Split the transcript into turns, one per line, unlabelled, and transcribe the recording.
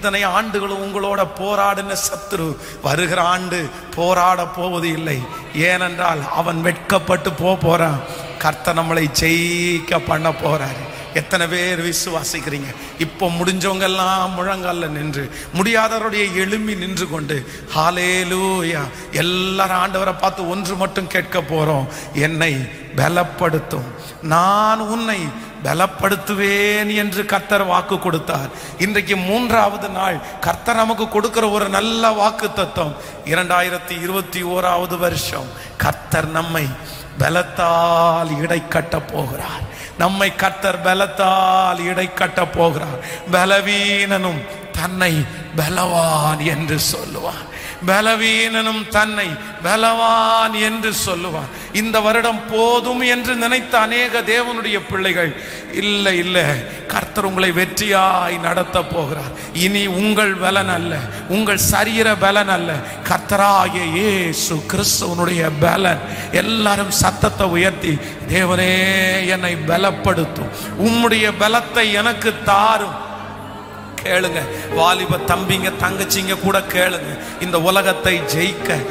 இத்தனை ஆண்டுகளும் உங்களோட போராடின சத்துரு வருகிற ஆண்டு போராட போவது இல்லை ஏனென்றால் அவன் வெட்கப்பட்டு போக போறான் கர்த்தர் நம்மளை ஜெயிக்க பண்ண போறாரு எத்தனை பேர் விசுவாசிக்கிறீங்க இப்போ முடிஞ்சவங்க எல்லாம் முழங்கால நின்று முடியாதவருடைய எலும்பி நின்று கொண்டு ஹாலேலூயா எல்லாரும் ஆண்டவரை பார்த்து ஒன்று மட்டும் கேட்க போறோம் என்னை பலப்படுத்தும் நான் உன்னை பலப்படுத்துவேன் என்று கர்த்தர் வாக்கு கொடுத்தார் இன்றைக்கு மூன்றாவது நாள் கர்த்தர் நமக்கு கொடுக்கிற ஒரு நல்ல வாக்கு தத்துவம் இரண்டாயிரத்தி இருபத்தி ஓராவது வருஷம் கர்த்தர் நம்மை பலத்தால் இடை கட்ட போகிறார் நம்மை கர்த்தர் பலத்தால் இடை கட்ட போகிறார் பலவீனனும் தன்னை பலவான் என்று சொல்லுவான் பலவீனனும் தன்னை பலவான் என்று சொல்லுவான் இந்த வருடம் போதும் என்று நினைத்த அநேக தேவனுடைய பிள்ளைகள் இல்லை இல்லை கர்த்தர் உங்களை வெற்றியாய் நடத்த போகிறார் இனி உங்கள் பலன் அல்ல உங்கள் சரீர பலன் அல்ல கர்த்தராகிய இயேசு கிறிஸ்துவனுடைய பலன் எல்லாரும் சத்தத்தை உயர்த்தி தேவனே என்னை பலப்படுத்தும் உம்முடைய பலத்தை எனக்கு தாரும் கேளுங்க வாலிப தம்பிங்க தங்கச்சிங்க கூட கேளுங்க இந்த உலகத்தை ஜெயிக்க